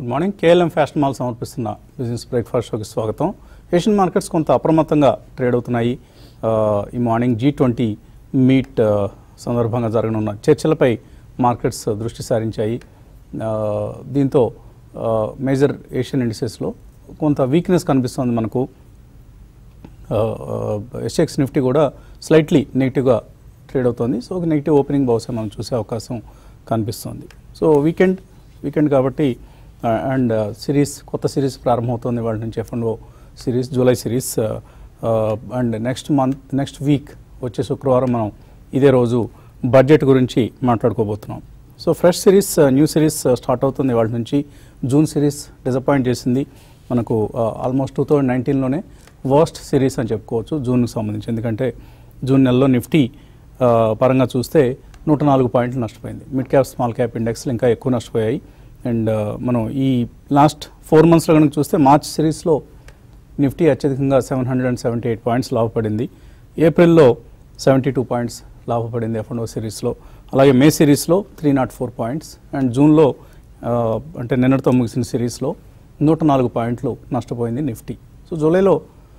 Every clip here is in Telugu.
Good morning KLM fashion mall సమర్పిస్తున్న బిజినెస్ బ్రేక్ఫాస్ట్ షోకి స్వాగతం ఏషియన్ మార్కెట్స్ కొంత అప్రమత్తంగా ట్రేడ్ అవుతున్నాయి ఆ, ఈ మార్నింగ్ జీ ట్వంటీ మీట్ ఆ, సందర్భంగా జరగనున్న చర్చలపై మార్కెట్స్ దృష్టి సారించాయి ఆ, దీంతో మేజర్ ఏషియన్ ఇండిసెస్లో కొంత వీక్నెస్ కనిపిస్తుంది మనకు ఎస్ఎక్స్ నిఫ్టీ కూడా స్లైట్లీ నెగిటివ్గా ట్రేడ్ అవుతుంది సో ఒక నెగిటివ్ ఓపెనింగ్ బహుశా మనం చూసే అవకాశం కనిపిస్తుంది సో వీకెండ్ వీకెండ్ కాబట్టి అండ్ సిరీస్ కొత్త సిరీస్ ప్రారంభమవుతుంది వాళ్ళ నుంచి F and O series July series and next month next week వచ్చే శుక్రవారం మనం ఇదే రోజు బడ్జెట్ గురించి మాట్లాడుకోబోతున్నాం so fresh series new series start అవుతుంది వాళ్ళ నుంచి జూన్ సిరీస్ డిసప్పాయింట్ చేసింది మనకు ఆల్మోస్ట్ టూ థౌజండ్ నైన్టీన్లోనే వర్స్ట్ సిరీస్ అని చెప్పుకోవచ్చు జూన్కి సంబంధించి ఎందుకంటే జూన్ నెలలో నిఫ్టీ ఆ, పరంగా చూస్తే నూట నాలుగు పాయింట్లు నష్టపోయింది మిడ్ క్యాప్ స్మాల్ క్యాప్ ఇండెక్స్లు ఇంకా ఎక్కువ నష్టపోయాయి అండ్ మనం ఈ లాస్ట్ ఫోర్ మంత్స్లో కనుక చూస్తే మార్చ్ సిరీస్లో నిఫ్టీ అత్యధికంగా seven hundred and seventy eight points లాభపడింది ఏప్రిల్లో సెవెంటీ టూ పాయింట్స్ లాభపడింది ఎఫ్ అండ్ ఓ సిరీస్లో అలాగే మే సిరీస్లో three naught four points and జూన్లో ఆ, అంటే నిన్నటితో ముగిసిన సిరీస్లో నూట నాలుగు పాయింట్లు నష్టపోయింది నిఫ్టీ సో జూలైలో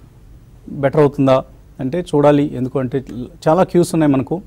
బెటర్ అవుతుందా అంటే చూడాలి ఎందుకంటే చాలా క్యూస్ ఉన్నాయి మనకు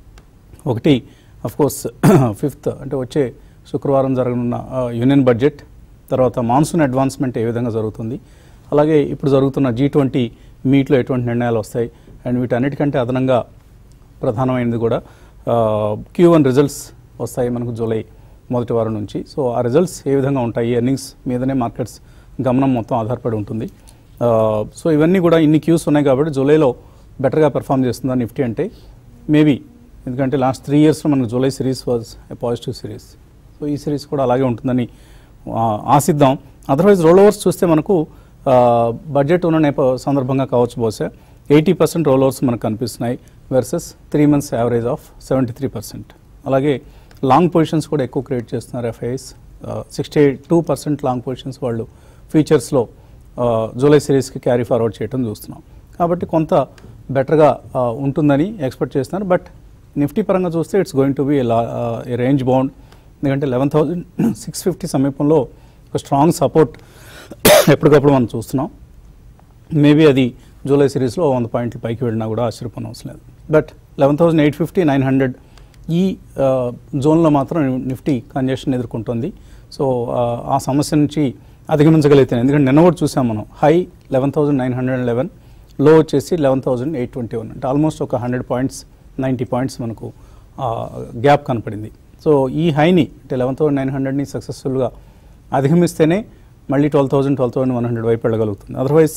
ఒకటి అఫ్ కోర్స్ ఫిఫ్త్ అంటే వచ్చే శుక్రవారం జరగనున్న ఆ, యూనియన్ బడ్జెట్ తర్వాత మాన్సూన్ అడ్వాన్స్మెంట్ ఏ విధంగా జరుగుతుంది అలాగే ఇప్పుడు జరుగుతున్న జీ ట్వంటీ మీట్లో ఎటువంటి నిర్ణయాలు వస్తాయి అండ్ వీటన్నిటికంటే అదనంగా ప్రధానమైనది కూడా క్యూ వన్ రిజల్ట్స్ వస్తాయి మనకు జూలై మొదటి వారం నుంచి సో ఆ రిజల్ట్స్ ఏ విధంగా ఉంటాయి ఎర్నింగ్స్ మీదనే మార్కెట్స్ గమనం మొత్తం ఆధారపడి ఉంటుంది ఆ, సో ఇవన్నీ కూడా ఇన్ని క్యూస్ ఉన్నాయి కాబట్టి జూలైలో బెటర్గా పెర్ఫామ్ చేస్తుందా నిఫ్టీ అంటే మేబీ ఎందుకంటే లాస్ట్ త్రీ ఇయర్స్లో మనకు July series was a positive series so ఈ సిరీస్ కూడా అలాగే ఉంటుందని ఆ, ఆశిద్దాం అదర్వైజ్ రోల్ ఓవర్స్ చూస్తే మనకు ఆ, బడ్జెట్ ఉన్న నేప సందర్భంగా కావచ్చు బహుశా ఎయిటీ పర్సెంట్ రోల్ ఓవర్స్ మనకు కనిపిస్తున్నాయి versus three months average of seventy three percent అలాగే లాంగ్ పొజిషన్స్ కూడా ఎక్కువ క్రియేట్ చేస్తున్నారు FIIs sixty two percent long positions వాళ్ళు ఫీచర్స్లో జూలై సిరీస్కి క్యారీ ఫార్వర్డ్ చేయడం చూస్తున్నాం కాబట్టి కొంత బెటర్గా ఉంటుందని ఎక్స్పెక్ట్ చేస్తున్నారు బట్ నిఫ్టీ పరంగా చూస్తే it's going to be a range bound ఎందుకంటే లెవెన్ థౌజండ్ సిక్స్ ఫిఫ్టీ సమీపంలో ఒక స్ట్రాంగ్ సపోర్ట్ ఎప్పటికప్పుడు మనం చూస్తున్నాం మేబీ అది జూలై సిరీస్లో వంద పాయింట్లు పైకి వెళ్ళినా కూడా ఆశ్చర్యపోయిన అవసరం లేదు but eleven thousand eight fifty nine hundred ఈ ఆ, జోన్లో మాత్రం నిఫ్టీ కంజెషన్ ఎదుర్కొంటుంది సో ఆ, ఆ సమస్య నుంచి అధిగమించగలిగితే ఎందుకంటే నిన్న కూడా చూసాం మనం high eleven thousand nine hundred and eleven low వచ్చేసి eleven thousand eight twenty one అంటే ఆల్మోస్ట్ ఒక హండ్రెడ్ పాయింట్స్ నైంటీ పాయింట్స్ మనకు గ్యాప్ కనపడింది సో ఈ హైని అంటే లెవెన్ థౌసండ్ నైన్ హండ్రెడ్ని సక్సెస్ఫుల్గా అధిగమిస్తేనే మళ్ళీ twelve thousand twelve thousand one hundred వైపు వెళ్ళగలుగుతుంది అదర్వైజ్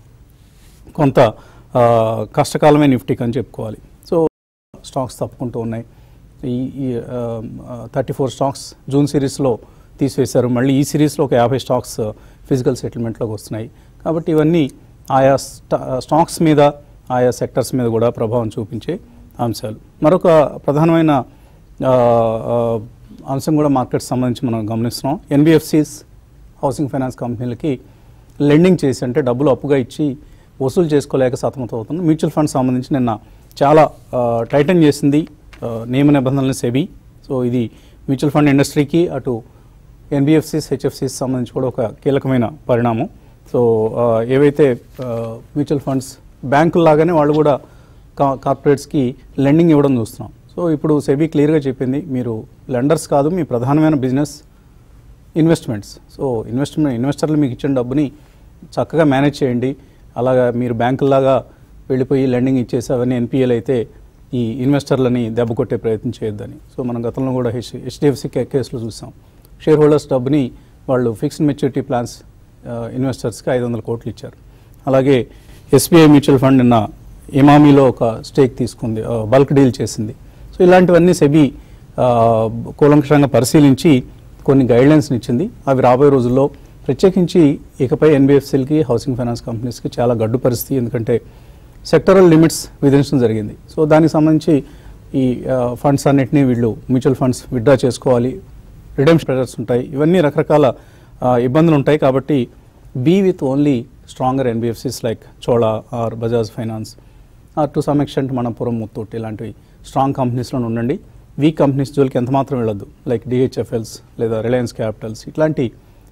కొంత ఆ, కష్టకాలమే నిఫ్టీకి అని చెప్పుకోవాలి సో స్టాక్స్ తప్పుకుంటూ ఉన్నాయి ఈ థర్టీ ఫోర్ స్టాక్స్ జూన్ సిరీస్లో తీసివేశారు మళ్ళీ ఈ సిరీస్లో ఒక యాభై స్టాక్స్ ఫిజికల్ సెటిల్మెంట్లోకి వస్తున్నాయి కాబట్టి ఇవన్నీ ఆయా స్టా స్టాక్స్ మీద ఆయా సెక్టర్స్ మీద కూడా ప్రభావం చూపించే అంశాలు మరొక ప్రధానమైన ఆ, ఆ, అంశం కూడా మార్కెట్ సంబంధించి మనం గమనిస్తున్నాం ఎన్బిఎఫ్సిస్ హౌసింగ్ ఫైనాన్స్ కంపెనీలకి లెండింగ్ చేసి అంటే డబ్బులు అప్పుగా ఇచ్చి వసూలు చేసుకోలేక సతమతం అవుతుంది మ్యూచువల్ ఫండ్ సంబంధించి నిన్న చాలా టైటన్ చేసింది ఆ, నియమ నిబంధనలు సెబీ సో ఇది మ్యూచువల్ ఫండ్ ఇండస్ట్రీకి అటు ఎన్బిఎఫ్సిస్ హెచ్ఎఫ్సిస్ సంబంధించి కూడా ఒక కీలకమైన పరిణామం సో ఆ, ఏవైతే ఆ, మ్యూచువల్ ఫండ్స్ బ్యాంకుల్లాగానే వాళ్ళు కూడా కా కార్పొరేట్స్కి లెండింగ్ ఇవ్వడం చూస్తున్నాం సో ఇప్పుడు సెబీ క్లియర్గా చెప్పింది మీరు లెండర్స్ కాదు మీ ప్రధానమైన బిజినెస్ ఇన్వెస్ట్మెంట్స్ సో ఇన్వెస్ట్మెంట్ ఇన్వెస్టర్లు మీకు ఇచ్చిన డబ్బుని చక్కగా మేనేజ్ చేయండి అలాగా మీరు బ్యాంకుల్లాగా వెళ్ళిపోయి లెండింగ్ ఇచ్చేసి అవన్నీ ఎన్పిఎల్ అయితే ఈ ఇన్వెస్టర్లని దెబ్బ కొట్టే ప్రయత్నం చేయొద్దని సో మనం గతంలో కూడా హెచ్ హెచ్డిఎఫ్సి కేసులో చూసాం షేర్ హోల్డర్స్ డబ్బుని వాళ్ళు ఫిక్స్డ్ మెచ్యూరిటీ ప్లాన్స్ ఇన్వెస్టర్స్కి ఐదు వందల కోట్లు ఇచ్చారు అలాగే ఎస్బీఐ మ్యూచువల్ ఫండ్ నిన్న ఇమామీలో ఒక స్టేక్ తీసుకుంది బల్క్ డీల్ చేసింది సో ఇలాంటివన్నీ సెబీ ఆ, కూలంకషంగా పరిశీలించి కొన్ని గైడ్లైన్స్ని ఇచ్చింది అవి రాబోయే రోజుల్లో ప్రత్యేకించి ఇకపై ఎన్బిఎఫ్సిలకి హౌసింగ్ ఫైనాన్స్ కంపెనీస్కి చాలా గడ్డు పరిస్థితి ఎందుకంటే సెక్టరల్ లిమిట్స్ విధించడం జరిగింది సో దానికి సంబంధించి ఈ ఫండ్స్ అన్నిటినీ వీళ్ళు మ్యూచువల్ ఫండ్స్ విత్డ్రా చేసుకోవాలి రిడెంప్షన్ ప్రెజర్స్ ఉంటాయి ఇవన్నీ రకరకాల ఆ, ఇబ్బందులు ఉంటాయి కాబట్టి be with only stronger NBFCs like Chola or Bajaj Finance or to some extent Manappuram Muthoot ఇలాంటివి స్ట్రాంగ్ కంపెనీస్లో ఉండండి వీక్ కంపెనీస్ జోలికి ఎంత మాత్రం వెళ్ళొద్దు లైక్ డిహెచ్ఎఫ్ఎల్స్ లేదా రిలయన్స్ క్యాపిటల్స్ ఇట్లాంటి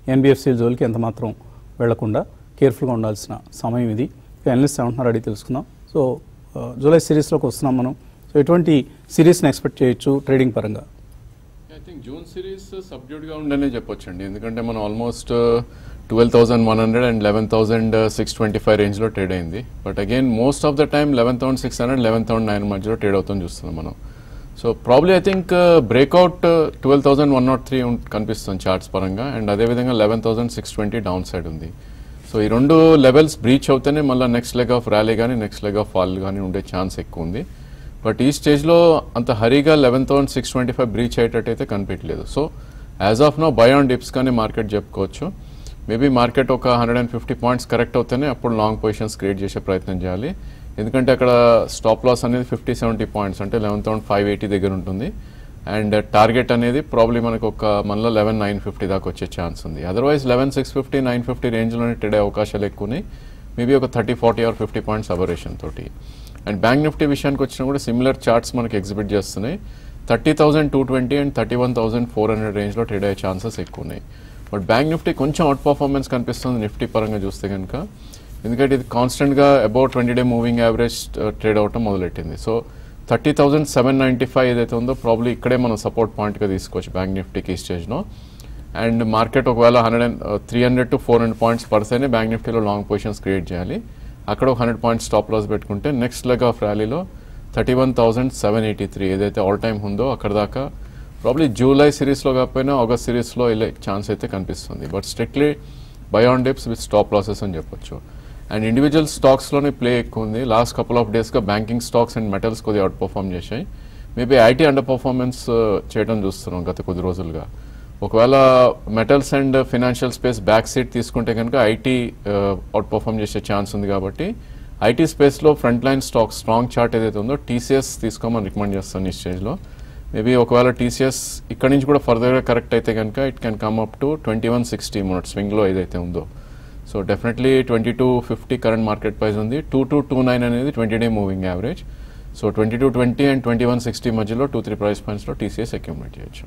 ఎన్బిఎఫ్సి జోలికి ఎంత మాత్రం వెళ్లకుండా కేర్ఫుల్గా ఉండాల్సిన సమయం ఇది అనలిస్ట్ ఏమంటున్నారు అడిగి తెలుసుకుందాం సో ఆ, జూలై సిరీస్లోకి వస్తున్నాం మనం సో ఎటువంటి సిరీస్ని ఎక్స్పెక్ట్ చేయొచ్చు ట్రేడింగ్ పరంగా ఐ థింక్ జూన్ సిరీస్ సబ్డ్యూడ్గా ఉండనే చెప్పొచ్చండి ఎందుకంటే మనం almost twelve thousand one hundred and eleven thousand six twenty five రేంజ్లో ట్రేడ్ అయింది but again most of the time eleven thousand six hundred eleven thousand nine మధ్యలో ట్రేడ్ అవుతుంది చూస్తున్నాం మనం so probably I think breakout twelve thousand one naught three కనిపిస్తుంది చార్ట్స్ పరంగా అండ్ అదేవిధంగా eleven thousand six twenty down side ఉంది సో ఈ రెండు లెవెల్స్ బ్రీచ్ అవుతేనే మళ్ళీ నెక్స్ట్ లెగ్ ఆఫ్ ర్యాలీ కానీ నెక్స్ట్ లెగ్ ఆఫ్ ఫాల్ కానీ ఉండే ఛాన్స్ ఎక్కువ ఉంది బట్ ఈ స్టేజ్లో అంత హరీగా eleven thousand six twenty five breach అయ్యేటట్టయితే కనిపించలేదు so as of now buy on dips కానీ మార్కెట్ చెప్పుకోవచ్చు మేబీ మార్కెట్ ఒక hundred and fifty points correct అవుతేనే అప్పుడు లాంగ్ పొజిషన్స్ క్రియేట్ చేసే ప్రయత్నం చేయాలి ఎందుకంటే అక్కడ స్టాప్ లాస్ అనేది ఫిఫ్టీ సెవెంటీ పాయింట్స్ అంటే లెవెన్ థౌసండ్ ఫైవ్ ఎయిటీ దగ్గర ఉంటుంది అండ్ టార్గెట్ అనేది ప్రాబ్లీ మనకు ఒక మనలో లెవెన్ నైన్ ఫిఫ్టీ దాకా వచ్చే ఛాన్స్ ఉంది otherwise eleven six fifty nine fifty రేంజ్లోనే ట్రేడ్ అయ్యే అవకాశాలు ఎక్కువ ఉన్నాయి మేబీ ఒక thirty forty or fifty points aberration తోటి అండ్ బ్యాంక్ నిఫ్టీ విషయానికి వచ్చినా కూడా సిమిలర్ చార్ట్స్ మనకి ఎగ్జిబిట్ చేస్తున్నాయి thirty thousand two twenty and thirty one thousand four hundred రేంజ్లో ట్రేడ్ అయ్యే ఛాన్సెస్ ఎక్కువ ఉన్నాయి బట్ బ్యాంక్ నిఫ్టీ కొంచెం అవుట్ పర్ఫార్మెన్స్ కనిపిస్తుంది నిఫ్టీ పరంగా చూస్తే కనుక ఎందుకంటే ఇది కాన్స్టెంట్గా about twenty day moving average trade అవటం మొదలెట్టింది so thirty thousand seven ninety five ఏదైతే ఉందో ప్రాబ్లీ ఇక్కడే మనం సపోర్ట్ పాయింట్గా తీసుకోవచ్చు బ్యాంక్ నిఫ్టీకి ఈ స్టేజ్లో అండ్ మార్కెట్ ఒకవేళ hundred and three hundred to four hundred points పడితేనే బ్యాంక్ నిఫ్టీలో లాంగ్ పొజిషన్స్ క్రియేట్ చేయాలి అక్కడ ఒక హండ్రెడ్ పాయింట్స్ స్టాప్ లాస్ పెట్టుకుంటే నెక్స్ట్ లెగ్ ఆఫ్ ర్యాలీలో thirty one thousand seven eighty three ఏదైతే ఆల్ టైమ్ ఉందో అక్కడ దాకా ప్రాబ్లీ జూలై సిరీస్లో కాకపోయినా ఆగస్ట్ సిరీస్లో వెళ్ళే ఛాన్స్ అయితే కనిపిస్తుంది but strictly buy on dips with stop losses అని చెప్పొచ్చు అండ్ ఇండివిజువల్ స్టాక్స్లోనే ప్లే ఎక్కువ ఉంది లాస్ట్ కపుల్ ఆఫ్ డేస్గా బ్యాంకింగ్ స్టాక్స్ అండ్ మెటల్స్ కొద్దిగా అవుట్ పర్ఫామ్ చేశాయి మేబీ ఐటీ అండర్ పర్ఫార్మెన్స్ చేయడం చూస్తున్నాం గత కొద్ది రోజులుగా ఒకవేళ metals and financial space back seat తీసుకుంటే కనుక ఐటీ అవుట్ పర్ఫామ్ చేసే ఛాన్స్ ఉంది కాబట్టి ఐటీ స్పేస్లో front line stock strong chart ఏదైతే ఉందో టీసీఎస్ తీసుకోమని రికమెండ్ చేస్తాను ఈ స్టేజ్లో మేబీ ఒకవేళ టీసీఎస్ ఇక్కడ నుంచి కూడా ఫర్దర్గా కరెక్ట్ అయితే కనుక it can come up to twenty one sixty minute స్వింగ్లో ఏదైతే ఉందో so definitely twenty two fifty current market price ఉంది టూ టూ టూ నైన్ అనేది twenty day moving average so twenty two twenty and twenty one sixty మధ్యలో టూ త్రీ ప్రైస్ పాయింట్స్లో టీసీఎస్ అక్యూములేట్ చేయొచ్చు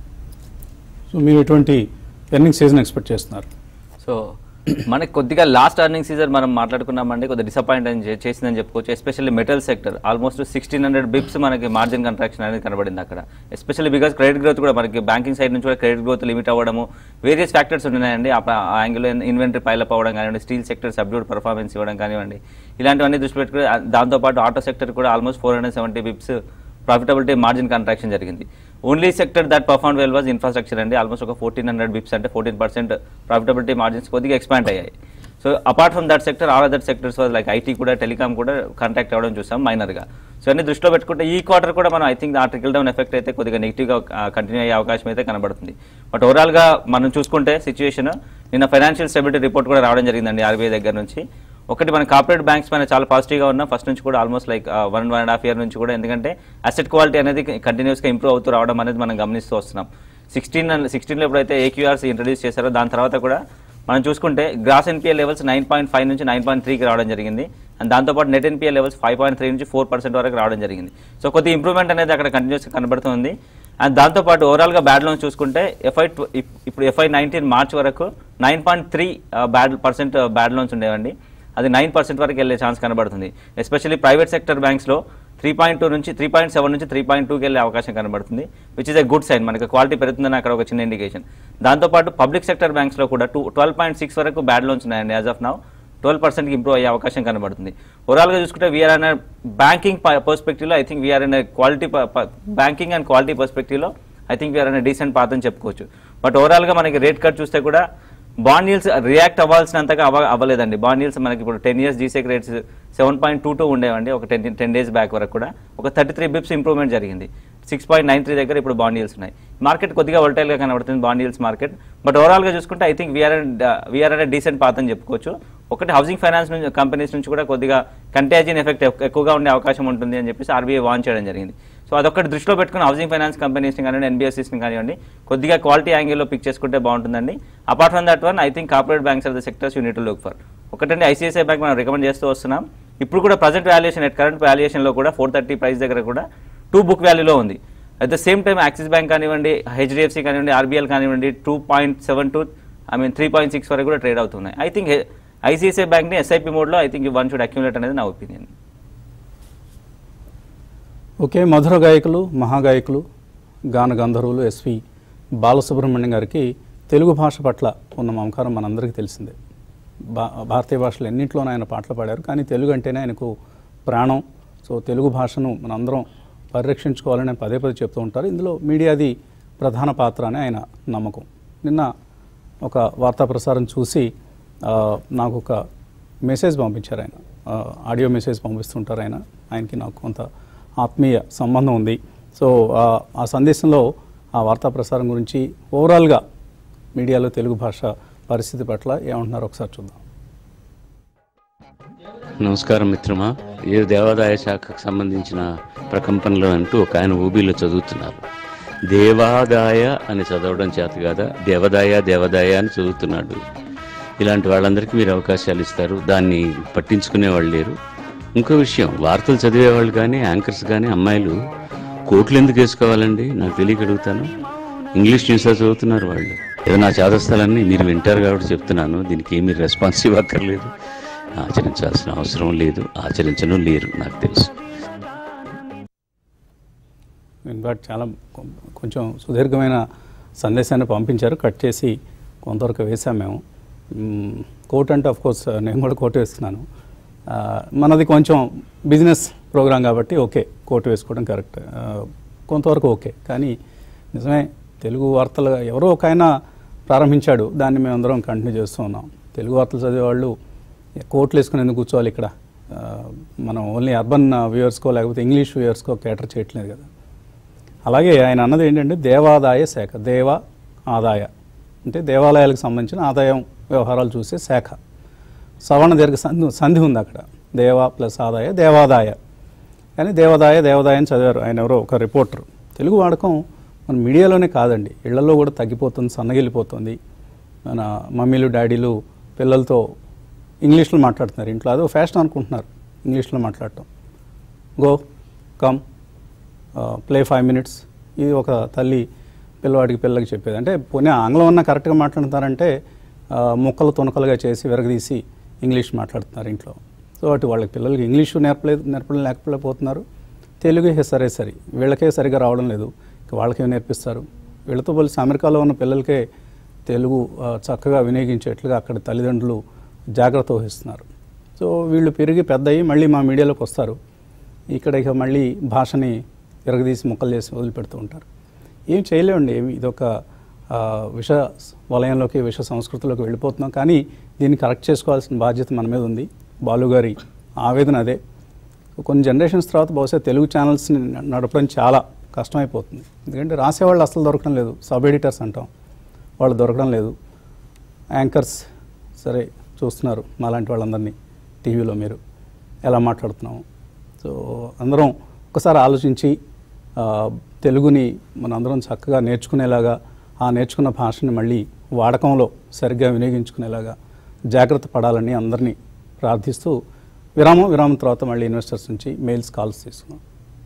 సో మీరు ఎటువంటి ఎర్నింగ్ సీజన్ ఎక్స్పెక్ట్ చేస్తున్నారు సో మనకి కొద్దిగా లాస్ట్ అర్నింగ్ సీజన్ మనం మాట్లాడుకున్నామంటే కొద్దిగా డిసప్పాయింట్ అని చే- చేసిందని చెప్పుకోవచ్చు especially metal sector almost sixteen hundred bips మనకి మార్జిన్ కంట్రాక్షన్ అనేది కనబడింది అక్కడ ఎస్పెషల్లీ బికాస్ క్రెడిట్ గ్రోత్ కూడా మనకి బ్యాంకింగ్ సైడ్ నుంచి కూడా క్రెడిట్ గ్రోత్ లిమిట్ అవ్వడము వేరియస్ ఫ్యాక్టర్స్ ఉన్నాయండి ఆ ప- ఆ యాంగిల్ ఇన్వెంటరీ పైలప్ అవ్వడం కానివ్వండి స్టీల్ సెక్టర్ సబ్డ్యూడ్ పర్ఫార్మెన్స్ ఇవ్వడం కానివ్వండి ఇలాంటివన్నీ దృష్టి పెట్టుకుని ఆ- దాంతోపాటు ఆటో సెక్టర్ కూడా almost four hundred seventy bips profitability margin contraction జరిగింది only sector that perform well was infrastructure అండి ఆల్మోస్ట్ ఒక ఫోర్టీన్ హండ్రెడ్ బిప్స్ అంటే ఫోర్టీన్ పర్సెంట్ ప్రాఫిటబిలిటీ మార్జిన్స్ కొద్దిగా ఎక్స్పాండ్ అయ్యాయి so apart from that sector all other sectors was like IT కూడా టెలికామ్ కూడా కాంటాక్ట్ అవ్వడం చూసాం మైనర్గా సో అన్ని దృష్టిలో పెట్టుకుంటే ఈ క్వార్టర్ కూడా మనం I think uh trickle down effect అయితే కొద్దిగా నెగిటివ్గా కంటిన్యూ అయ్యే అవకాశం అయితే కనబడుతుంది బట్ ఓవరాల్గా మనం చూసుకుంటే సిచ్యువేషన్ నిన్న ఫైనాన్షియల్ స్టెబిలిటీ రిపోర్ట్ కూడా రావడం జరిగిందండి ఆర్బీఐ దగ్గర నుంచి ఒకటి మన కార్పొరేట్ బ్యాంక్స్ పైన చాలా పాజిటివ్గా ఉన్నా ఫస్ట్ నుంచి కూడా almost like one one and half year నుంచి కూడా ఎందుకంటే అసెట్ క్వాలిటీ అనేది కంటిన్యూస్గా ఇంప్రూవ్ అవుతూ రావడం అనేది మనం గమనిస్తూ వస్తున్నాం సిక్స్టీన్ సిక్స్టీన్లో ఎప్పుడైతే ఏక్యూఆర్స్ ఇంట్రడ్యూస్ చేశారో దాని తర్వాత కూడా మనం చూసుకుంటే gross NPL levels nine point five నుంచి నైన్ పాయింట్ త్రీకి రావడం జరిగింది అండ్ దాంతోపాటు net NPL levels five point three నుంచి ఫోర్ పర్సెంట్ వరకు రావడం జరిగింది సో కొద్ది ఇంప్రూవ్మెంట్ అనేది అక్కడ కంటిన్యూస్గా కనబడుతుంది అండ్ దాంతోపాటు ఓవరాల్గా బ్యాడ్ లోన్స్ చూసుకుంటే ఎఫ్ఐ ఇప్పుడు ఎఫ్ఐ నైన్టీన్ మార్చ్ వరకు nine point three bad percent bad loans ఉండేవండి అది నైన్ పర్సెంట్ వరకు వెళ్ళే ఛాన్స్ కనబడుతుంది ఎస్పెషల్లీ ప్రైవేట్ సెక్టర్ బ్యాంక్స్లో త్రీ పాయింట్ టూ నుంచి త్రీ పాయింట్ సెవెన్ నుంచి త్రీ పాయింట్ టూకి వెళ్ళే అవకాశం కనబడుతుంది which is a good sign మనకి క్వాలిటీ పెరుగుతుందని అక్కడ ఒక చిన్న ఇండికేషన్ దాంతోపాటు పబ్లిక్ సెక్టర్ బ్యాంక్స్లో కూడా టూ ట్వెల్వ్ పాయింట్ సిక్స్ వరకు బ్యాడ్ లోన్స్ ఉన్నాయండి యాజ్ ఆఫ్ నౌ ట్వెల్వ్ పర్సెంట్కి ఇంప్రూవ్ అయ్యే అవకాశం కనబడుతుంది ఓవరాల్గా చూసుకుంటే వీఆర్ అనే బ్యాంకింగ్ పర్స్పెక్టివ్లో ఐ థింక్ వీఆర్ అనే క్వాలిటీ బ్యాంకింగ్ అండ్ క్వాలిటీ పర్స్పెక్టివ్లో ఐ థింక్ వీఆర్ అనే డీసెంట్ పాత్ అని చెప్పుకోవచ్చు బట్ ఓవరాల్గా మనకి రేట్ కట్ చూస్తే కూడా బాండ్ yields రియాక్ట్ అవ్వాల్సినంతగా అవ అవ్వలేదండి బాండ్ yields మనకి ఇప్పుడు ten years G Sec rates seven point two two ఉండేవండి ఒక టెన్ టెన్ డేస్ బ్యాక్ వరకు కూడా ఒక థర్టీ త్రీ బిప్స్ ఇంప్రూవ్మెంట్ జరిగింది సిక్స్ పాయింట్ నైన్ త్రీ దగ్గర ఇప్పుడు బాండ్ yields ఉన్నాయి మార్కెట్ కొద్దిగా వోల్టైల్గా కనబడుతుంది బాండ్ yields మార్కెట్ బట్ ఓవరాల్గా చూసుకుంటే ఐ థింక్ వీఆర్ వీఆర్ అనే డీసెంట్ పాత్ అని చెప్పుకోవచ్చు ఒకటి హౌసింగ్ ఫైనాన్స్ నుంచి కంపెనీస్ నుంచి కూడా కొద్దిగా కంటాజిన్ ఎఫెక్ట్ ఎక్కువగా ఉండే అవకాశం ఉంటుంది అని చెప్పేసి ఆర్బీఐ వాన్ చేయడం జరిగింది సో అదొకటి దృష్టిలో పెట్టుకుని హౌసింగ్ ఫైనాన్స్ కంపెనీస్ని కానివ్వండి ఎన్బిఎస్సీస్ని కానివ్వండి కొద్దిగా క్వాలిటీ యాంగిల్లో పిక్ చేసుకుంటే బాగుంటుందండి apart from that one I think corporate banks are the sectors you need look for ఒకటండి ఐసీఐసీఐ బ్యాంక్ మనం రికమెండ్ చేస్తూ వస్తున్నాం ఇప్పుడు కూడా ప్రజెంట్ వాల్యుయేషన్ ఎట్ కరెంట్ వాల్యుయేషన్లో కూడా ఫోర్ థర్టీ ప్రైస్ దగ్గర కూడా టూ బుక్ వాల్యూలో ఉంది at the same time Axis bank కానివ్వండి హెచ్డిఎఫ్సి కానివ్వండి ఆర్బీఎల్ కానివ్వండి two point seven two I mean three point six వరకు కూడా ట్రేడ్ అవుతున్నాయి ఐ థింక్ ఐసిఐసిఐ బ్యాంక్ని ఎస్ఐపి మోడ్లో I think one should accumulate అనేది నా ఒపీనియన్ ఓకే మధుర గాయకులు మహాగాయకులు గాన గంధర్వులు ఎస్వి బాలసుబ్రహ్మణ్యం గారికి తెలుగు భాష పట్ల ఉన్న మమకారం మనందరికీ తెలిసిందే భా భారతీయ భాషలు ఎన్నింటిలోనూ ఆయన పాటలు పాడారు కానీ తెలుగు అంటేనే ఆయనకు ప్రాణం సో తెలుగు భాషను మనందరం పరిరక్షించుకోవాలని ఆయన పదే పదే చెప్తూ ఉంటారు ఇందులో మీడియాది ప్రధాన పాత్ర అని ఆయన నమ్మకం నిన్న ఒక వార్తా ప్రసారం చూసి ఆ, నాకు ఒక మెసేజ్ పంపించారు ఆయన ఆ, ఆడియో మెసేజ్ పంపిస్తుంటారు ఆయన ఆయనకి నాకు కొంత ఆత్మీయ సంబంధం ఉంది సో ఆ, ఆ సందేశంలో ఆ వార్తా ప్రసారం గురించి ఓవరాల్గా మీడియాలో తెలుగు భాష పరిస్థితి పట్ల ఏమంటున్నారో ఒకసారి చూద్దాం నమస్కారం మిత్రమా ఏ దేవాదాయ శాఖకు సంబంధించిన ప్రకంపనలు అంటూ ఒక ఆయన ఊబీలో చదువుతున్నారు దేవాదాయ అని చదవడం చేత కాదా దేవదాయ దేవదాయ అని చదువుతున్నాడు ఇలాంటి వాళ్ళందరికీ మీరు అవకాశాలు ఇస్తారు దాన్ని పట్టించుకునే వాళ్ళు లేరు ఇంకో విషయం వార్తలు చదివేవాళ్ళు కానీ యాంకర్స్ కానీ అమ్మాయిలు కోట్లు ఎందుకు వేసుకోవాలండి నాకు తెలియక అడుగుతాను ఇంగ్లీష్ న్యూస్లో చదువుతున్నారు వాళ్ళు ఏదో నా చాదస్థలన్నీ మీరు వింటారు కాబట్టి చెప్తున్నాను దీనికి ఏమీ రెస్పాన్స్ ఇవ్వక్కర్లేదు ఆచరించాల్సిన అవసరం లేదు ఆచరించను లేరు నాకు తెలుసు ఇన్ఫాక్ట్ చాలా కొ- కొంచెం సుదీర్ఘమైన సందేశాన్ని పంపించారు కట్ చేసి కొంతవరకు వేసాం మేము మ్మ్, కోట్ అంటే ఆఫ్ కోర్స్ నేను కూడా కోట్ వేస్తున్నాను ఆ, మనది కొంచెం బిజినెస్ ప్రోగ్రాం కాబట్టి ఓకే కోట్ వేసుకోవడం కరెక్ట్ ఆ, కొంతవరకు ఓకే కానీ నిజమే తెలుగు వార్తలు ఎవరో ఒక ఆయన ప్రారంభించాడు దాన్ని మేమందరం కంటిన్యూ చేస్తూ ఉన్నాం తెలుగు వార్తలు చదివేవాళ్ళు కోట్లు వేసుకుని ఎందుకు కూర్చోవాలి ఇక్కడ ఆ, మనం ఓన్లీ అర్బన్ వ్యూవర్స్కో లేకపోతే ఇంగ్లీష్ వ్యూవర్స్కో కేటర్ చేయట్లేదు కదా అలాగే ఆయన అన్నది ఏంటంటే దేవాదాయ శాఖ దేవ ఆదాయ అంటే దేవాలయాలకు సంబంధించిన ఆదాయం వ్యవహారాలు చూసే శాఖ సవర్ణ దీర్ఘ సంధి సంధి ఉంది అక్కడ దేవ ప్లస్ ఆదాయ దేవాదాయ కానీ దేవాదాయ దేవాదాయ అని చదివారు ఆయన ఎవరో ఒక రిపోర్టర్ తెలుగు వాడకం మన మీడియాలోనే కాదండి ఇళ్లలో కూడా తగ్గిపోతుంది సన్నగిల్లిపోతుంది మన మమ్మీలు డాడీలు పిల్లలతో ఇంగ్లీష్లో మాట్లాడుతున్నారు ఇంట్లో అదో ఫ్యాషన్ అనుకుంటున్నారు ఇంగ్లీష్లో మాట్లాడటం go come play five minutes ఇది ఒక తల్లి పిల్లవాడికి పిల్లలకి చెప్పేది అంటే పోనీ ఆంగ్లం అన్న కరెక్ట్గా మాట్లాడుతారంటే ఆ, ముక్కలు తునకలుగా చేసి విరగదీసి ఇంగ్లీష్ మాట్లాడుతున్నారు ఇంట్లో సో అటు వాళ్ళకి పిల్లలకి ఇంగ్లీషు నేర్పలేదు నేర్పడం లేకపోలేకపోతున్నారు తెలుగు హే సరే సరి వీళ్ళకే సరిగా రావడం లేదు ఇక వాళ్ళకేం నేర్పిస్తారు వీళ్ళతో పోలిసి అమెరికాలో ఉన్న పిల్లలకే తెలుగు ఆ, చక్కగా వినియోగించేట్లుగా అక్కడ తల్లిదండ్రులు జాగ్రత్త వహిస్తున్నారు సో వీళ్ళు పెరిగి పెద్ద అయ్యి మళ్ళీ మా మీడియాలోకి వస్తారు ఇక్కడ ఇక మళ్ళీ భాషని విరగదీసి ముక్కలు చేసి వదిలిపెడుతూ ఉంటారు ఏం చేయలేమండి ఏమి ఇదొక ఆ, విష వలయంలోకి విష సంస్కృతిలోకి వెళ్ళిపోతున్నాం కానీ దీన్ని కరెక్ట్ చేసుకోవాల్సిన బాధ్యత మన మీద ఉంది బాలుగారి ఆవేదన అదే కొన్ని జనరేషన్స్ తర్వాత బహుశా తెలుగు ఛానల్స్ని నడపడం చాలా కష్టమైపోతుంది ఎందుకంటే రాసేవాళ్ళు అసలు దొరకడం లేదు సబ్ ఎడిటర్స్ అంటాం వాళ్ళు దొరకడం లేదు యాంకర్స్ సరే చూస్తున్నారు మాలాంటి వాళ్ళందరినీ టీవీలో మీరు ఎలా మాట్లాడుతున్నాము సో అందరం ఒకసారి ఆలోచించి ఆ, తెలుగుని మనందరం చక్కగా నేర్చుకునేలాగా ఆ నేర్చుకున్న భాషని మళ్ళీ వాడకంలో సరిగ్గా వినియోగించుకునేలాగా జాగ్రత్త పడాలని అందరినీ ప్రార్థిస్తూ విరామం విరామం తర్వాత మళ్ళీ ఇన్వెస్టర్స్ నుంచి మెయిల్స్ కాల్స్ తీసుకున్నాం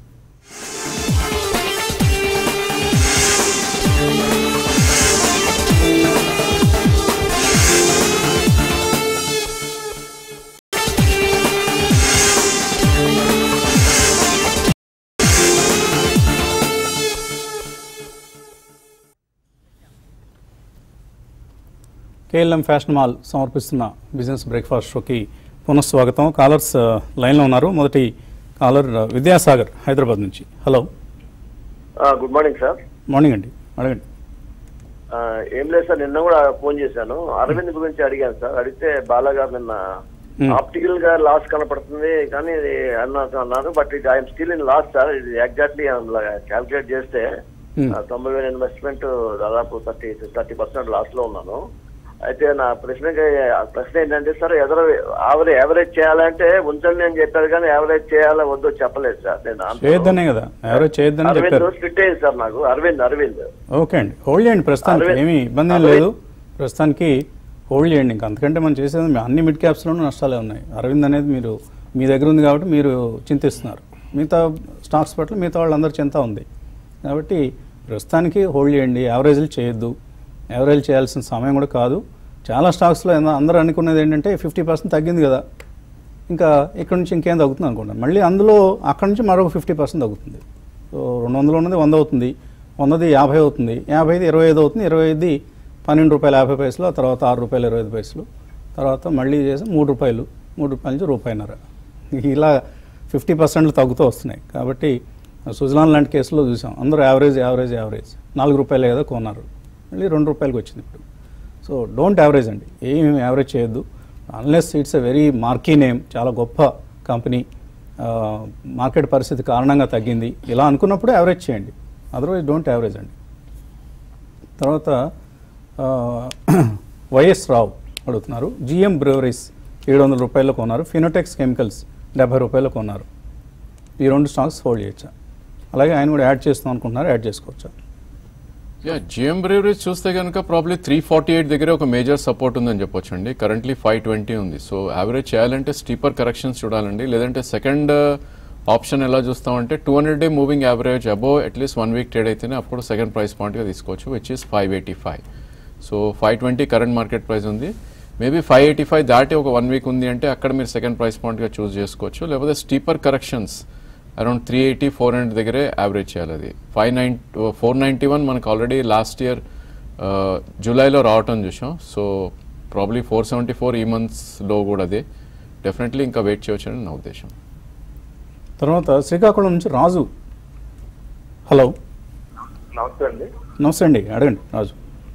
కేఎల్ఎం ఫ్యాషన్ మాల్ సమర్పిస్తున్న బిజినెస్ బ్రేక్ఫాస్ట్ షోకి పునఃస్వాగతం కాలర్స్ ఆ, లైన్లో ఉన్నారు మొదటి కాలర్ ఆ, విద్యాసాగర్ హైదరాబాద్ నుంచి హలో ఆ, గుడ్ మార్నింగ్ సార్ మార్నింగ్ అండి అడగండి ఆ, ఏం లేదు సార్ నిన్న కూడా ఫోన్ చేశాను అరవింద్ గురించి అడిగాను సార్ అడిగితే బాలాగారు నిన్న Hmm. ఆప్టికల్ గా లాస్ కనపడుతుంది కానీ ఇది అన్నా అన్నారు బట్ ఇది I'm still in loss sir ఇది ఎగ్జాక్ట్లీ క్యాల్కులేట్ చేస్తే Hmm. ఆ, తొంభై వేల ఇన్వెస్ట్మెంట్ దాదాపు థర్టీ థర్టీ పర్సెంట్ లాస్ లో ఉన్నాను అయితే నా ప్రశ్నకి ఆ ప్రశ్న ఏంటంటే సార్ ఎదర యావరేజ్ యావరేజ్ చేయాలంటే ఉంచండి అని చెప్పారు కానీ యావరేజ్ చేయాలా వద్దో చెప్పలేదు సార్ నేను answer. చేయొద్దనే కదా ఎవరో చేయొద్దని అరవింద్ చెప్పారు స్ప్లిట్ అయింది సార్ నాకు అరవింద్ అరవింద్ ఓకే అండి హోల్డ్ చేయండి ప్రస్తుతానికి అరవింద్. ఏమీ ఇబ్బంది ఏం అరవింద్. లేదు ప్రస్తుతానికి హోల్డ్ చేయండి ఇంకా అంతకంటే మనం చేసేది మీ అన్ని మిడ్ క్యాప్స్లోనూ నష్టాలే ఉన్నాయి అరవింద్ అనేది మీరు మీ దగ్గర ఉంది కాబట్టి మీరు చింతిస్తున్నారు మిగతా స్టాక్స్ పట్ల మిగతా వాళ్ళందరూ చింత ఉంది కాబట్టి ప్రస్తుతానికి హోల్డ్ చేయండి యావరేజ్లు చేయొద్దు యావరేజ్ చేయాల్సిన సమయం కూడా కాదు చాలా స్టాక్స్లో ఏందో అందరూ అనుకునేది ఏంటంటే ఫిఫ్టీ పర్సెంట్ తగ్గింది కదా ఇంకా ఇక్కడ నుంచి ఇంకేం తగ్గుతుంది అనుకుంటాను మళ్ళీ అందులో అక్కడ నుంచి మరొక ఫిఫ్టీ పర్సెంట్ తగ్గుతుంది సో రెండు వందలు ఉన్నది వంద అవుతుంది వందది యాభై అవుతుంది యాభైది ఇరవై ఐదు అవుతుంది ఇరవై ఐదు పన్నెండు రూపాయల యాభై పైసలు ఆ తర్వాత ఆరు రూపాయలు ఇరవై ఐదు పైసలు తర్వాత మళ్ళీ చేసి మూడు రూపాయలు మూడు రూపాయల నుంచి రూపాయిన్నర ఇలా ఫిఫ్టీ పర్సెంట్లు తగ్గుతూ వస్తున్నాయి కాబట్టి సుజలాన్ లాంటి కేసులో చూసాం అందరూ యావరేజ్ యావరేజ్ యావరేజ్ నాలుగు రూపాయలే కదా కొన్నారు మళ్ళీ రెండు రూపాయలకి వచ్చింది ఇప్పుడు సో డోంట్ యావరేజ్ అండి ఏం యావరేజ్ చేయొద్దు unless it's a very marquee name చాలా గొప్ప కంపెనీ మార్కెట్ పరిస్థితి కారణంగా తగ్గింది ఇలా అనుకున్నప్పుడు యావరేజ్ చేయండి అదర్వైజ్ డోంట్ యావరేజ్ అండి తర్వాత ఆ, వైఎస్ రావు అడుగుతున్నారు జిఎం బ్రెవరీస్ ఏడు వందల రూపాయల్లో కొన్నారు ఫినోటెక్స్ కెమికల్స్ డెబ్బై రూపాయల్లో కొన్నారు ఈ రెండు స్టాక్స్ హోల్డ్ చేయొచ్చా అలాగే ఆయన కూడా యాడ్ చేస్తాం అనుకుంటున్నారు యాడ్ చేసుకోవచ్చా యా జిఎం బ్రేవరేజ్ చూస్తే కనుక ప్రాబ్లీ త్రీ ఫార్టీ ఎయిట్ దగ్గర ఒక మేజర్ సపోర్ట్ ఉందని చెప్పొచ్చు అండి కరెంట్లీ ఫైవ్ ట్వంటీ ఉంది సో యావరేజ్ చేయాలంటే స్టీపర్ కరెక్షన్స్ చూడాలండి లేదంటే సెకండ్ ఆప్షన్ ఎలా చూస్తామంటే two hundred day moving average above at least one week trade అయితేనే అప్పుడు సెకండ్ ప్రైస్ పాయింట్గా తీసుకోవచ్చు which is five eighty five so five twenty current market price ఉంది మేబీ ఫైవ్ ఎయిటీ ఫైవ్ దాటి ఒక వన్ వీక్ ఉంది అంటే అక్కడ మీరు సెకండ్ ప్రైస్ పాయింట్గా చూస్ చేసుకోవచ్చు లేకపోతే steeper corrections around three eighty four hundred దగ్గరే యావరేజ్ చేయాలి అది five nine four ninety one మనకు ఆల్రెడీ లాస్ట్ ఇయర్ జూలైలో రావటం చూసాం so probably four seventy four ఈ మంత్స్లో కూడా అదే డెఫినెట్లీ ఇంకా వెయిట్ చేయొచ్చు అని నా ఉద్దేశం తర్వాత శ్రీకాకుళం నుంచి రాజు హలో నమస్తే అండి నమస్తే అండి అడగండి రాజు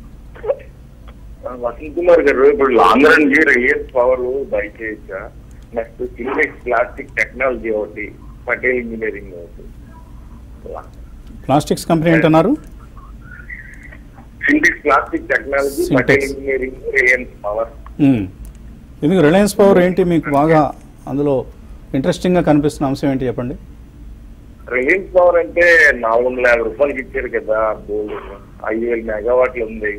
వసంత్ కుమార్ గారు ఇప్పుడు లాంగ్ రన్ కి రియస్ పవర్ బై చేయొచ్చా నెక్స్ట్ సింటెక్స్ ప్లాస్టిక్ టెక్నాలజీ ఒకటి పటేల్ ఇంజనీరింగ్ ఒకటి ప్లాస్టిక్స్ కంపెనీ ఏంటన్నారు Sintex plastic technology Syntex. Patel engineering Reliance power మ్మ్. ఎందుకు రిలయన్స్ పవర్ ఏంటి మీకు బాగా అందులో ఇంట్రెస్టింగ్గా కనిపిస్తున్న అంశం ఏంటి చెప్పండి రిలయన్స్ పవర్ అంటే నాలుగు వందల యాభై రూపాయలకి ఇచ్చారు కదా బోర్డు ఐదు వేల మెగావాట్లు ఉంది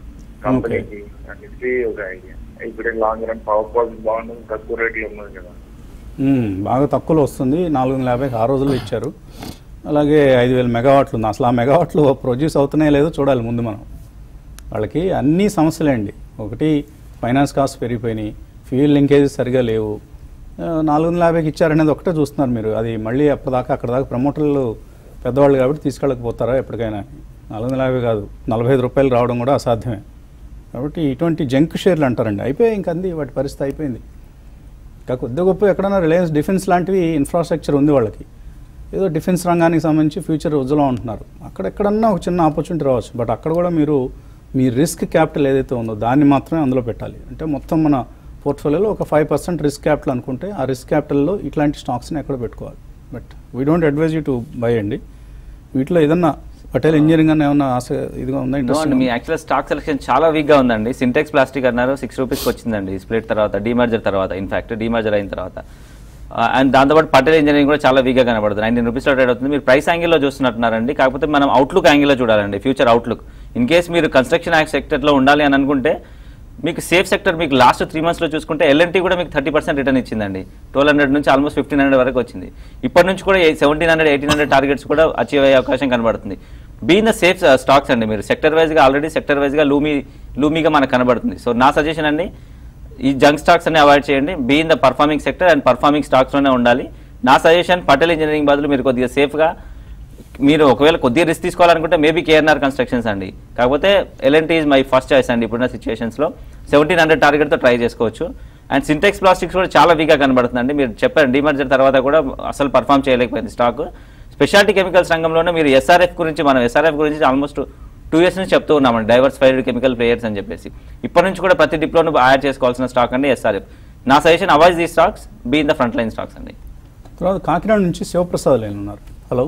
కంపెనీకి అనేసి ఒక ఐడియా ఇప్పుడు లాంగ్ రన్ పవర్ ప్రాజెక్ట్ బాగుంటుంది తక్కువ రేట్లో ఉన్నది కదా మ్మ్. బాగా తక్కువలో వస్తుంది నాలుగు వందల యాభైకి ఆ రోజుల్లో ఇచ్చారు అలాగే ఐదు వేల మెగావాట్లు ఉంది అసలు ఆ మెగావాట్లు ప్రొడ్యూస్ అవుతున్నాయో లేదో చూడాలి ముందు మనం వాళ్ళకి అన్ని సమస్యలే అండి ఒకటి ఫైనాన్స్ కాస్ట్ పెరిగిపోయినాయి ఫ్యూయల్ లింకేజెస్ సరిగా లేవు ఆ, నాలుగు వందల యాభైకి ఇచ్చారనేది ఒకటే చూస్తున్నారు మీరు అది మళ్ళీ అప్పటిదాకా అక్కడ దాకా ప్రమోటర్లు పెద్దవాళ్ళు కాబట్టి తీసుకెళ్ళకపోతారా ఎప్పటికైనా నాలుగు వందల యాభై కాదు నలభై ఐదు రూపాయలు రావడం కూడా అసాధ్యమే కాబట్టి ఇటువంటి జంక్ షేర్లు అంటారండి అయిపోయాయి ఇంక అంది వాటి పరిస్థితి అయిపోయింది ఇంకా కొద్ది గొప్ప ఎక్కడైనా రిలయన్స్ డిఫెన్స్ లాంటివి ఇన్ఫ్రాస్ట్రక్చర్ ఉంది వాళ్ళకి ఏదో డిఫెన్స్ రంగానికి సంబంధించి ఫ్యూచర్ ఉజ్వలం అంటున్నారు అక్కడెక్కడన్నా ఒక చిన్న ఆపర్చునిటీ రావచ్చు బట్ అక్కడ కూడా మీరు మీ రిస్క్ క్యాపిటల్ ఏదైతే ఉందో దాన్ని మాత్రమే అందులో పెట్టాలి అంటే మొత్తం మన పోర్ట్ఫోలియోలో ఒక ఫైవ్ పర్సెంట్ రిస్క్ క్యాపిటల్ అనుకుంటే ఆ రిస్క్ క్యాపిటల్లో ఇట్లాంటి స్టాక్స్ని ఎక్కడ పెట్టుకోవాలి but we don't advise you to buy అండి వీటిలో ఏదన్నా పటేల్ ఇంజనీరింగ్ అని ఏమన్నా ఆశ ఇదిగా ఉందా నో అండి ఇంట్రెస్ట్ మీ యాక్చువల్ స్టాక్ సెలెక్షన్ చాలా వీక్ గా ఉందండి సింటెక్స్ ప్లాస్టిక్ అన్నారు సిక్స్ రూపీస్కి వచ్చిందండి స్ప్లిట్ తర్వాత డీమర్జర్ తర్వాత ఇన్ఫాక్ట్ డీమర్జర్ అయిన తర్వాత అండ్ దాంతోపాటు పటేల్ ఇంజనీరింగ్ కూడా చాలా వీక్గా కనబడుతుంది నైన్టీన్ రూపీస్లో ట్రేడ్ అవుతుంది మీరు ప్రైస్ యాంగిల్లో చూస్తున్నట్టున్నారండి కాకపోతే మనం అవుట్లుక్ యాంగిల్లో చూడాలండి ఫ్యూచర్ అవుట్లుక్ ఇన్ కేస్ మీరు కన్స్ట్రక్షన్ యాక్ట్ సెక్టర్లో ఉండాలి అని అనుకుంటే మీకు సేఫ్ సెక్టర్ మీకు లాస్ట్ త్రీ మంత్స్లో చూసుకుంటే ఎల్ఎన్టీ కూడా మీకు థర్టీ పర్సెంట్ రిటర్న్ ఇచ్చిందండి ట్వెల్వ్ హండ్రెడ్ నుంచి ఆల్మోస్ట్ ఫిఫ్టీన్ హండ్రెడ్ వరకు వచ్చింది ఇప్పటి నుంచి కూడా seventeen hundred eighteen hundred targets కూడా అచీవ్ అయ్యే అవకాశం కనబడుతుంది బీన్ ద సేఫ్ స్టాక్స్ అండి మీరు సెక్టర్ వైజ్గా ఆల్రెడీ సెక్టర్ వైజ్గా లూమీ లూమీగా మనకు కనబడుతుంది సో నా సజెషన్ అండి ఈ జంక్ స్టాక్స్ అన్ని అవాయిడ్ చేయండి be in the performing sector and performing స్టాక్స్లోనే ఉండాలి నా సజెషన్ పటేల్ ఇంజనీరింగ్ బదులు మీరు కొద్దిగా సేఫ్గా మీరు ఒకవేళ కొద్దిగా రిస్క్ తీసుకోవాలనుకుంటే మేబీ కేఎన్ఆర్ కన్స్ట్రక్షన్స్ అండి కాకపోతే LNT is my first choice అండి ఇప్పుడున్న సిచ్యువేషన్స్లో సెవెంటీన్ హండ్రెడ్ టార్గెట్తో ట్రై చేసుకోవచ్చు అండ్ సింటెక్స్ ప్లాస్టిక్స్ కూడా చాలా వీక్గా కనబడుతుందండి మీరు చెప్పారు డిమర్జర్ తర్వాత కూడా అసలు పర్ఫామ్ చేయలేకపోయింది స్టాక్ స్పెషాలిటీ కెమికల్స్ రంగంలోనే మీరు ఎస్ఆర్ఎఫ్ గురించి మనం ఎస్ఆర్ఎఫ్ గురించి ఆల్మోస్ట్ టూ ఇయర్స్ నుంచి చెప్తూ ఉన్నామండి డైవర్సిఫైడ్ కెమికల్ ప్లేయర్స్ అని చెప్పేసి ఇప్పటి నుంచి కూడా ప్రతి డిప్లోను యాడ్ చేసుకోవాల్సిన స్టాక్ అండి ఎస్ఆర్ఎఫ్ నా suggestion avoid the stocks be in the front line stocks అండి తర్వాత కాకినాడ నుంచి శివప్రసాద్ లైన్ ఉన్నారు హలో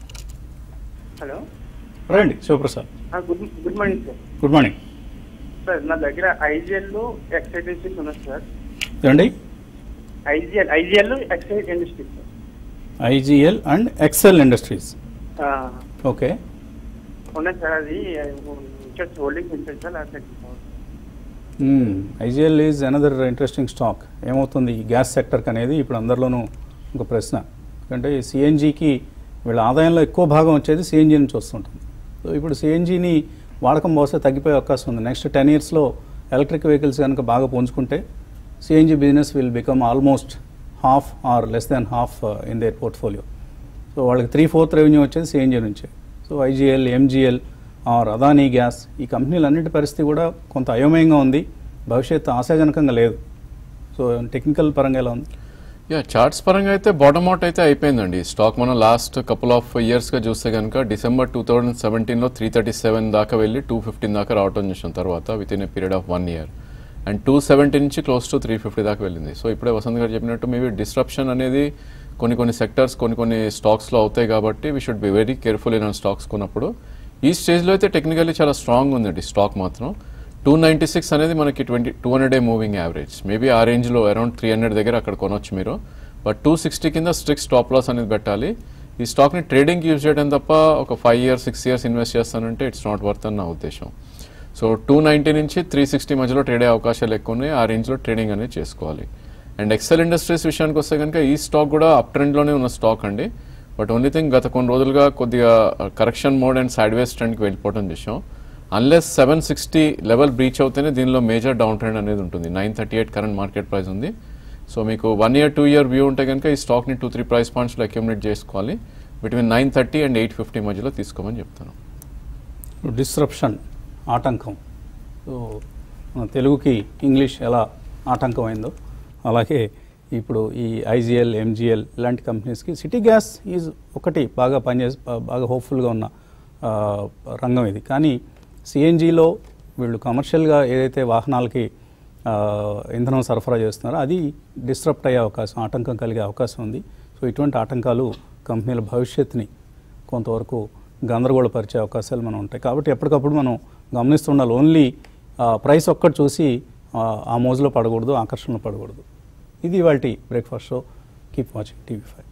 హలో రండి Shivaprasad good good morning sir good morning sir నా దగ్గర ఐజిఎల్ ఎక్సైజ్ ఇండస్ట్రీస్ ఉన్నాయి సార్ ఏమండి IGL IGL excise industries sir IGL and excel industries ఆ, ఓకే ఉన్నాయి సార్ అది ఇంట్రెస్ట్ హోల్డింగ్స్ ఉంటుంది సార్ లేకపోతే IGL is another interesting stock ఏమవుతుంది ఈ గ్యాస్ సెక్టర్కి అనేది ఇప్పుడు అందరిలోనూ ఒక ప్రశ్న ఎందుకంటే సిఎన్జికి వీళ్ళ ఆదాయంలో ఎక్కువ భాగం వచ్చేది సిఎన్జి నుంచి వస్తుంటుంది సో ఇప్పుడు సిఎన్జిని వాడకం బహుశా తగ్గిపోయే అవకాశం ఉంది నెక్స్ట్ టెన్ ఇయర్స్లో ఎలక్ట్రిక్ వెహికల్స్ కనుక బాగా పుంజుకుంటే CNG business will become almost half or less than half in their portfolio so వాళ్ళకి త్రీ ఫోర్త్ రెవెన్యూ వచ్చేది సిఎన్జి నుంచే so IGL MGL or Adani gas ఈ కంపెనీలన్నిటి పరిస్థితి కూడా కొంత అయోమయంగా ఉంది భవిష్యత్తు ఆశాజనకంగా లేదు సో టెక్నికల్ పరంగా ఎలా ఉంది యా చార్ట్స్ పరంగా అయితే బాటమ్ అవుట్ అయితే అయిపోయిందండి స్టాక్ మనం లాస్ట్ కపుల్ ఆఫ్ ఇయర్స్గా చూస్తే కనుక డిసెంబర్ టూ థౌజండ్ సెవెంటీన్లో త్రీ థర్టీ సెవెన్ దాకా వెళ్ళి టూ ఫిఫ్టీన్ దాకా రావటం చూసిన తర్వాత with in a period of one year and two seventy నుంచి క్లోజ్ టు త్రీ ఫిఫ్టీ దాకా వెళ్ళింది సో ఇప్పుడే వసంత్ గారు చెప్పినట్టు మేబీ డిస్ట్రప్షన్ అనేది కొన్ని కొన్ని సెక్టర్స్ కొన్ని కొన్ని స్టాక్స్లో అవుతాయి కాబట్టి we should be very careful in stocks కొన్నప్పుడు ఈ స్టేజ్లో అయితే టెక్నికల్లీ చాలా స్ట్రాంగ్ ఉందండి స్టాక్ మాత్రం టూ నైంటీ సిక్స్ అనేది మనకి twenty two hundred day moving average maybe ఆ రేంజ్లో అరౌండ్ త్రీ హండ్రెడ్ దగ్గర అక్కడ కొనొచ్చు మీరు బట్ టూ సిక్స్టీ కింద స్ట్రిక్ స్టాప్ లాస్ అనేది పెట్టాలి ఈ స్టాక్ని ట్రేడింగ్కి యూజ్ చేయడం తప్ప ఒక five years six years invest చేస్తానంటే ఇట్స్ నాట్ వర్త్ అని నా ఉద్దేశం సో టూ నైంటీ నుంచి త్రీ సిక్స్టీ మధ్యలో ట్రేడ్ అయ్యే అవకాశాలు ఎక్కువ ఉన్నాయి ఆ రేంజ్లో ట్రేడింగ్ అనేది చేసుకోవాలి అండ్ ఎక్సెల్ ఇండస్ట్రీస్ విషయానికి వస్తే కనుక ఈ స్టాక్ కూడా అప్ ట్రెండ్లోనే ఉన్న స్టాక్ అండి బట్ ఓన్లీ థింగ్ గత కొన్ని రోజులుగా కొద్దిగా correction mode and sideways ట్రెండ్కి వెళ్ళిపోవడం చూసాం unless seven sixty level breach అవుతేనే దీనిలో మేజర్ డౌన్ ట్రెండ్ అనేది ఉంటుంది nine thirty eight current market price ఉంది సో మీకు one year two year view ఉంటే కనుక ఈ స్టాక్ని టూ త్రీ ప్రైస్ పాయింట్స్లో అక్యూమిలేట్ చేసుకోవాలి between nine thirty and eight fifty మధ్యలో తీసుకోమని చెప్తాను డిస్రప్షన్ ఆటంకం సో మన తెలుగుకి ఇంగ్లీష్ ఎలా ఆటంకం అయిందో అలాగే ఇప్పుడు ఈ ఐజీఎల్ ఎంజీఎల్ ఇలాంటి కంపెనీస్కి సిటీ గ్యాస్ ఈజ్ ఒకటి బాగా పనిచేసి బాగా హోప్ఫుల్గా ఉన్న ఆ, రంగం ఇది కానీ సిఎన్జిలో వీళ్ళు కమర్షియల్గా ఏదైతే వాహనాలకి ఆ, ఇంధనం సరఫరా చేస్తున్నారో అది డిస్టర్బ్ అయ్యే అవకాశం ఆటంకం కలిగే అవకాశం ఉంది సో ఇటువంటి ఆటంకాలు కంపెనీల భవిష్యత్తుని కొంతవరకు గందరగోళపరిచే అవకాశాలు మనం ఉంటాయి కాబట్టి ఎప్పటికప్పుడు మనం గమనిస్తుండాలి ఓన్లీ ప్రైస్ ఒక్కటి చూసి ఆ, ఆ మోజులో పడకూడదు ఆకర్షణలో పడకూడదు ఇది ఇవాళ breakfast show keep watching TV five